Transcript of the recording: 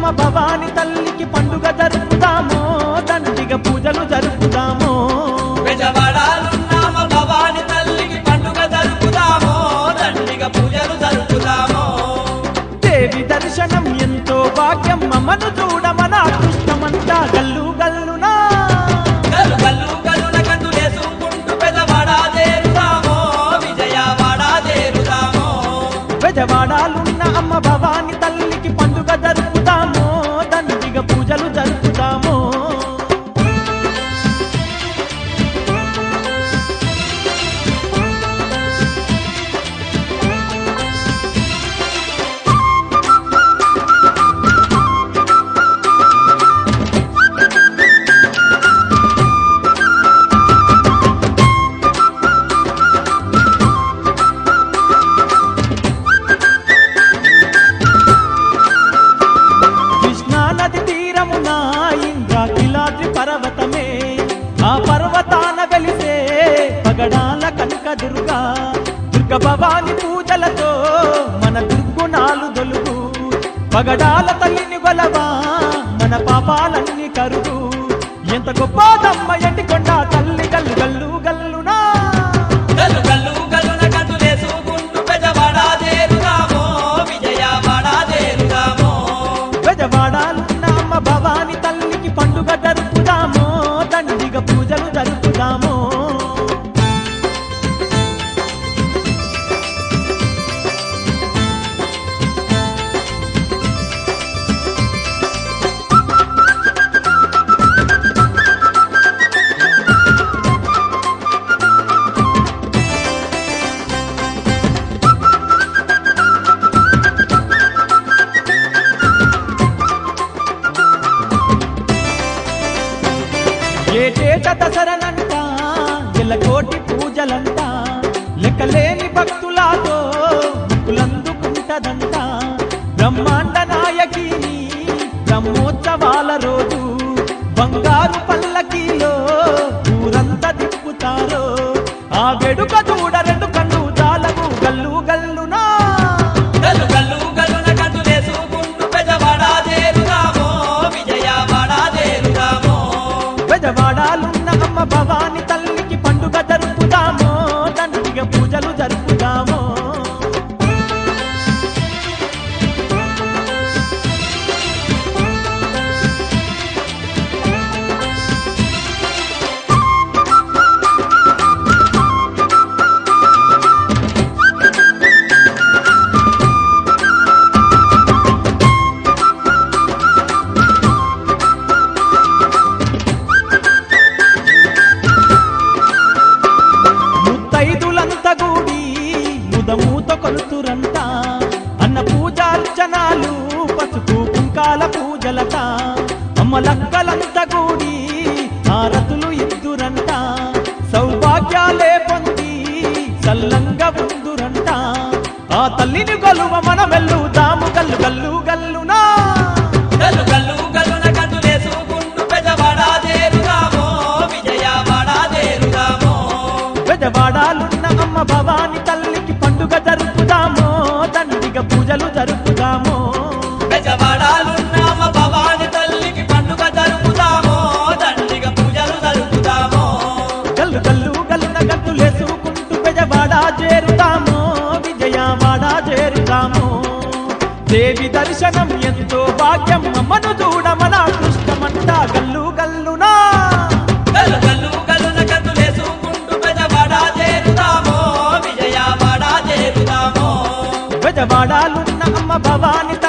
భవాని తల్లికి పండుగ జరుపుదామో దండిగ పూజలు జరుపుదామో బెజవాడాలున్నామ భవాని తల్లికి పండుగ జరుపుదామో దండిగ పూజలు జరుపుదామో దేవి దర్శనం ఎంతో భాగ్యం మమ్మను చూడమన అదృష్టమంతా గల్లు గల్లునా గల్లు గల్లు గల్లున కందులేసుకుంటూ బెజవాడా చేరుదామో విజయవాడా చేరుదామో బెజవాడాలున్న అమ్మ భవాని తల్లికి పండుగ జరుపుదామో దండిగ పూజలు జరుపుదామో కృష్ణా నది తీరమున ఇంద్రాకిలాద్రి పర్వతమే ఆ పర్వతాన వెలిసే పగడాల కనక దుర్గా దుర్గ భవాని పూజలతో మన దుర్గుణాలు దొలుగు పగడాల తల్లిని గొలవా మన పాపాలన్నీ కరుగు ఎంత గొప్పదమ్మ ఎండి కొండ తల్లి గల్లు గల్లు గల్లునా గల్లు గల్లు గల్లున కందులేసుకుంటూ బెజవాడా చేరుదామో విజయవాడా చేరుదామో గజవాడాలున్న అమ్మ భవాని తల్లికి పండుగ జరుపుదామో దండిగ పూజలు జరుపుదామో ఏటేట దసరనంట ఎల్లకోటి పూజలంట లెక్కలేని భక్తులతో ముక్కులందుకుంటదంట బ్రహ్మాండ నాయకిని బ్రహ్మోత్సవాల రోజు బంగారు పల్లకీలో ఊరంతా తిప్పుతారో ఆ వేడుక చూడ రెండు కన్ను జాలము గల్లు గల్లునా గల్లు గల్లు గల్లున కందులేసుకుంటూ బెజవాడా చేరుదామో విజయవాడా చేరుదామో బెజవాడాలున్న అమ్మ భవాని తల్లికి పండుగ జరుపుదామో దండిగ పూజలు జరుపుదామో ముత్తైదులంత గూడి ముదమూత కొలుతురంట అన్న పూజార్చనాలు పసుపు కుంకాల పూజలట అమ్మ లక్కలంత గూడి హారతులు ఇద్దురంట సౌభాగ్యాలే పొంది సల్లంగా ఉందురంట ఆ తల్లిని గొలువ మనమెల్లుదాము గల్లు గల్లు గల్లునా గల్లు గల్లు గల్లున కందులేసుకుంటూ బెజవాడా చేరుదామో విజయవాడా చేరుదామో బెజవాడాలున్న అమ్మ భవాని తల్లికి పండుగ జరుపుదామో దండిగ పూజలు జరుపుదామో బెజవాడాలున్నామ భవాని తల్లికి పండుగ జరుపుదామో దండిగ పూజలు జరుపుదామో గల్లు గల్లు గల్లున గంతులేసుకుంటూ బెజవాడా చేరుతామో విజయవాడ చేరుతామో దేవి దర్శనం ఎంతో భాగ్యం అమ్మను చూడమన అదృష్టమంట గల్లు గల్లునా గల్లు గల్లు గల్లున కందులేసుకుంటూ బెజవాడా చేరుదామో విజయవాడా చేరుదామో బెజవాడాలున్న అమ్మ భవాని